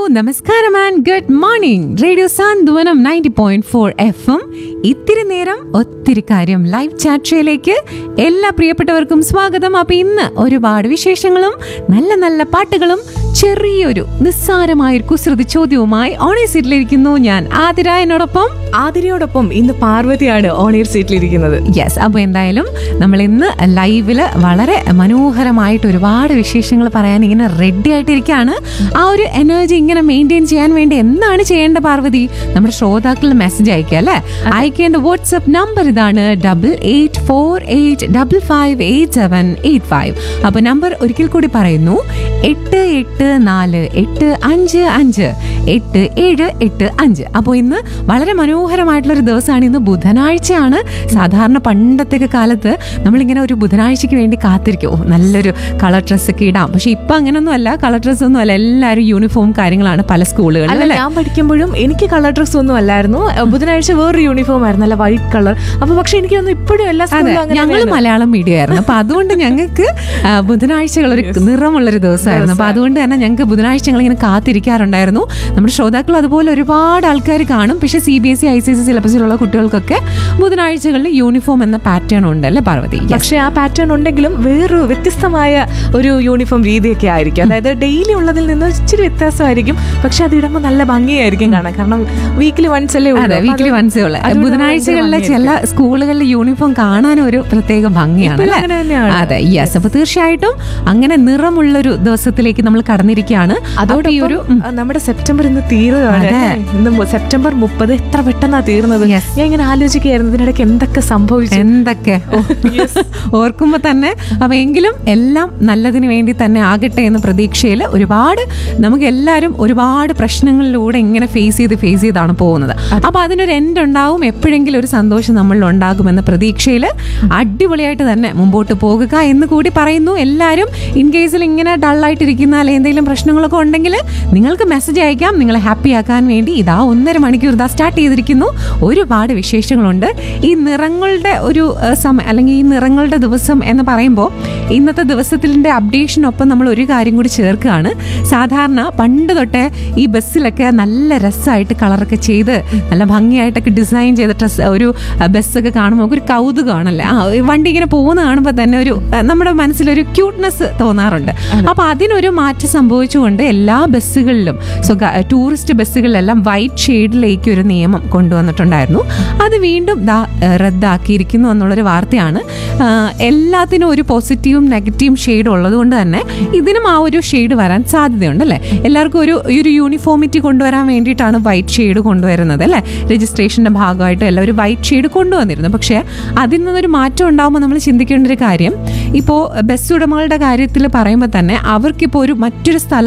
നമസ്കാരം and good morning radio Santhwanam ninety point four F M ഇത്തിരി നേരം ഒത്തിരി കാര്യം ലൈവ് ചാറ്റ് എല്ലാ പ്രിയപ്പെട്ടവർക്കും സ്വാഗതം അപ്പൊ ഇന്ന് ഒരുപാട് വിശേഷങ്ങളും നല്ല നല്ല പാട്ടുകളും ചെറിയൊരു നിസ്സാരമായൊരു കുസൃതി ചോദ്യവുമായി ഓണേ സീറ്റിലിരിക്കുന്നു ഞാൻ ആതിര എന്നോടൊപ്പം ആതിരയോടൊപ്പം ഇന്ന് പാർവതിയാണ് ഓണിയർ സീറ്റിലിരിക്കുന്നത് യെസ് അപ്പോൾ എന്തായാലും നമ്മൾ ഇന്ന് ലൈവില് വളരെ മനോഹരമായിട്ട് ഒരുപാട് വിശേഷങ്ങൾ പറയാൻ ഇങ്ങനെ റെഡി ആയിട്ടിരിക്കുകയാണ് ആ ഒരു എനർജി ഇങ്ങനെ മെയിൻറ്റെയിൻ ചെയ്യാൻ വേണ്ടി എന്താണ് ചെയ്യേണ്ട പാർവതി നമ്മുടെ ശ്രോതാക്കളിൽ മെസ്സേജ് അയക്കുക അല്ലേ അയക്കേണ്ട വാട്സപ്പ് നമ്പർ ഇതാണ് double eight four eight double five eight seven eight five അപ്പോൾ നമ്പർ ഒരിക്കൽ കൂടി പറയുന്നു എട്ട് എട്ട് നാല് എട്ട് അഞ്ച് അഞ്ച് എട്ട് ഏഴ് എട്ട് അഞ്ച് അപ്പോൾ ഇന്ന് വളരെ മനോഹരമായിട്ടുള്ള ഒരു ദിവസമാണ് ഇന്ന് ബുധനാഴ്ചയാണ് സാധാരണ പണ്ടത്തെ കാലത്ത് നമ്മളിങ്ങനെ ഒരു ബുധനാഴ്ചയ്ക്ക് വേണ്ടി കാത്തിരിക്കും ഓ, നല്ലൊരു കളർ ഡ്രസ്സൊക്കെ ഇടാം പക്ഷെ ഇപ്പൊ അങ്ങനൊന്നും അല്ല കളർ ഡ്രസ്സ് ഒന്നും അല്ല എല്ലാവരും യൂണിഫോം കാര്യങ്ങളാണ് പല സ്കൂളുകളിലും അല്ല അല്ലേ ഞാൻ പഠിക്കുമ്പോഴും എനിക്ക് കളർ ഡ്രസ് ഒന്നും അല്ലായിരുന്നു ഏഹ് ബുധനാഴ്ച വേറൊരു യൂണിഫോം ആയിരുന്നു അല്ല വൈറ്റ് കളർ അപ്പൊ പക്ഷെ എനിക്ക് തോന്നുന്നു ഇപ്പോഴും എല്ലാ അതെ സ്കൂളിലും അങ്ങനെ ഞങ്ങൾ തന്നെയാണ്. മലയാളം മീഡിയം ആയിരുന്നു അപ്പൊ അതുകൊണ്ട് ഞങ്ങൾക്ക് ആ, ബുധനാഴ്ചകൾ ഒരു നിറമുള്ളൊരു ദിവസമായിരുന്നു അപ്പൊ അതുകൊണ്ട് തന്നെ ഞങ്ങൾക്ക് ബുധനാഴ്ചകൾ ഇങ്ങനെ കാത്തിരിക്കാറുണ്ടായിരുന്നു നമ്മുടെ ശ്രോതാക്കൾ അതുപോലെ ഒരുപാട് ആൾക്കാർ കാണും പക്ഷെ C B S E I C S സിലബസിലുള്ള കുട്ടികൾക്കൊക്കെ ബുധനാഴ്ചകളിൽ യൂണിഫോം എന്ന പാറ്റേൺ ഉണ്ട് അല്ലേ പാർവതി Yes. പക്ഷെ ആ പാറ്റേൺ ഉണ്ടെങ്കിലും വേറൊരു വ്യത്യസ്തമായ ഒരു യൂണിഫോം രീതിയൊക്കെ ആയിരിക്കും അതായത് ഡെയിലി ഉള്ളതിൽ നിന്ന് ഇച്ചിരി വ്യത്യാസമായിരിക്കും പക്ഷെ അത് ഇടുമ്പോൾ നല്ല ഭംഗിയായിരിക്കും കാണാൻ കാരണം വീക്കിലി വൺസ് അല്ലേ ഉള്ളൂ. അതെ അപ്പൊ വീക്കിലി അത് വൺസേ ഉള്ളു അതുകൊണ്ട് ബുധനാഴ്ചകളിലെ ഭയങ്കര ചില സ്കൂളുകളിലെ യൂണിഫോം കാണാനും ഒരു പ്രത്യേക ഭംഗിയാണ് ഇപ്പോഴും അല്ലേ അങ്ങനെ തന്നെയാണ്. അതെ യെസ് അപ്പൊ തീർച്ചയായിട്ടും അങ്ങനെ നിറമുള്ളൊരു ദിവസത്തിലേക്ക് നമ്മൾ കടന്നിരിക്കുകയാണ് അതോടെ ഈ ഒരു നമ്മുടെ സെപ്റ്റംബർ ഇന്ന് തീരുകയാണ് അതെ. ഇന്ന് മു- സെപ്റ്റംബർ മുപ്പത് എത്ര പെട്ടെന്നാ തീർന്നത് Yes. ഞാൻ ഇങ്ങനെ ആലോചിക്കുകയായിരുന്നു ഇതിനിടയ്ക്ക് എന്തൊക്കെ സംഭവിച്ചു എന്തൊക്കെ ഓർക്കുമ്പോ തന്നെ അപ്പൊ എങ്കിലും എല്ലാം നല്ലതിന് വേണ്ടി തന്നെ ആകട്ടെ എന്ന പ്രതീക്ഷയിൽ ഒരുപാട് നമുക്ക് എല്ലാവരും ഒരുപാട് പ്രശ്നങ്ങളിലൂടെ ഇങ്ങനെ ഫേസ് ചെയ്ത് ഫേസ് ചെയ്താണ് പോകുന്നത് അപ്പൊ അതിനൊരു എൻഡ് ഉണ്ടാവും എപ്പോഴെങ്കിലും ഒരു സന്തോഷം നമ്മളിൽ ഉണ്ടാകുമെന്ന പ്രതീക്ഷയിൽ അടിപൊളിയായിട്ട് തന്നെ മുമ്പോട്ട് പോകുക എന്ന് കൂടി പറയുന്നു എല്ലാവരും ഇൻ കേസിൽ ഇങ്ങനെ ഡള്ളായിട്ടിരിക്കുന്ന അല്ലെങ്കിൽ എന്തെങ്കിലും പ്രശ്നങ്ങളൊക്കെ ഉണ്ടെങ്കിൽ നിങ്ങൾക്ക് മെസ്സേജ് അയക്കാം നിങ്ങളെ ഹാപ്പി ആക്കാൻ വേണ്ടി ഇതാ ഒന്നര മണിക്കൂർ ഇതാ സ്റ്റാർട്ട് ചെയ്തിരിക്കുന്നു ഒരുപാട് വിശേഷങ്ങളുണ്ട് ഈ നിറങ്ങളുടെ ഒരു ഏഹ്, സമയം അല്ലെങ്കിൽ ഈ നിറങ്ങളുടെ ദിവസം എന്ന് പറയുമ്പോൾ ഇന്നത്തെ ദിവസത്തിൻ്റെ അപ്ഡേഷനൊപ്പം നമ്മൾ ഒരു കാര്യം കൂടി ചേർക്കുകയാണ് സാധാരണ പണ്ട് തൊട്ടേ ഈ ബസ്സിലൊക്കെ നല്ല രസമായിട്ട് കളറൊക്കെ ചെയ്ത് നല്ല ഭംഗിയായിട്ടൊക്കെ ഡിസൈൻ ചെയ്ത ഡ്രസ് ഒരു അഹ്, ബസ്സൊക്കെ കാണുമ്പോൾ നമുക്ക് ഒരു കൗതുകമാണല്ലേ ആ ഈ വണ്ടി ഇങ്ങനെ പോകുന്ന കാണുമ്പോൾ തന്നെ ഒരു അഹ്, നമ്മുടെ മനസ്സിലൊരു ക്യൂട്ട്നെസ് തോന്നാറുണ്ട് അപ്പോൾ അതിനൊരു മാറ്റം സംഭവിച്ചുകൊണ്ട് എല്ലാ ബസ്സുകളിലും സ്വകാ ടൂറിസ്റ്റ് ബസ്സുകളിലെല്ലാം വൈറ്റ് ഷെയ്ഡിലേക്ക് ഒരു നിയമം കൊണ്ടുവന്നിട്ടുണ്ടായിരുന്നു അത് വീണ്ടും ദാ ഏഹ്, റദ്ദാക്കിയിരിക്കുന്നു എന്നുള്ളൊരു വാർത്തയാണ് ആഹ്, എല്ലാത്തിനും ഒരു പോസിറ്റീവും നെഗറ്റീവും ഷെയ്ഡ് ഉള്ളതുകൊണ്ട് തന്നെ ഇതിനും ആ ഒരു ഷെയ്ഡ് വരാൻ സാധ്യതയുണ്ട് അല്ലേ എല്ലാവർക്കും ഒരു ഈ ഒരു യൂണിഫോമിറ്റി കൊണ്ടുവരാൻ വേണ്ടിയിട്ടാണ് വൈറ്റ് ഷെയ്ഡ് കൊണ്ടുവരുന്നത് അല്ലേ രജിസ്ട്രേഷന്റെ ഭാഗമായിട്ട് എല്ലാം ഒരു വൈറ്റ് ഷെയ്ഡ് കൊണ്ടുവന്നിരുന്നു പക്ഷേ അതിൽ നിന്നൊരു മാറ്റം ഉണ്ടാകുമ്പോൾ നമ്മൾ ചിന്തിക്കേണ്ട ഒരു കാര്യം ഇപ്പോൾ ബസ് ഉടമകളുടെ കാര്യത്തിൽ പറയുമ്പോൾ തന്നെ അവർക്കിപ്പോൾ ഒരു മറ്റൊരു സ്ഥലം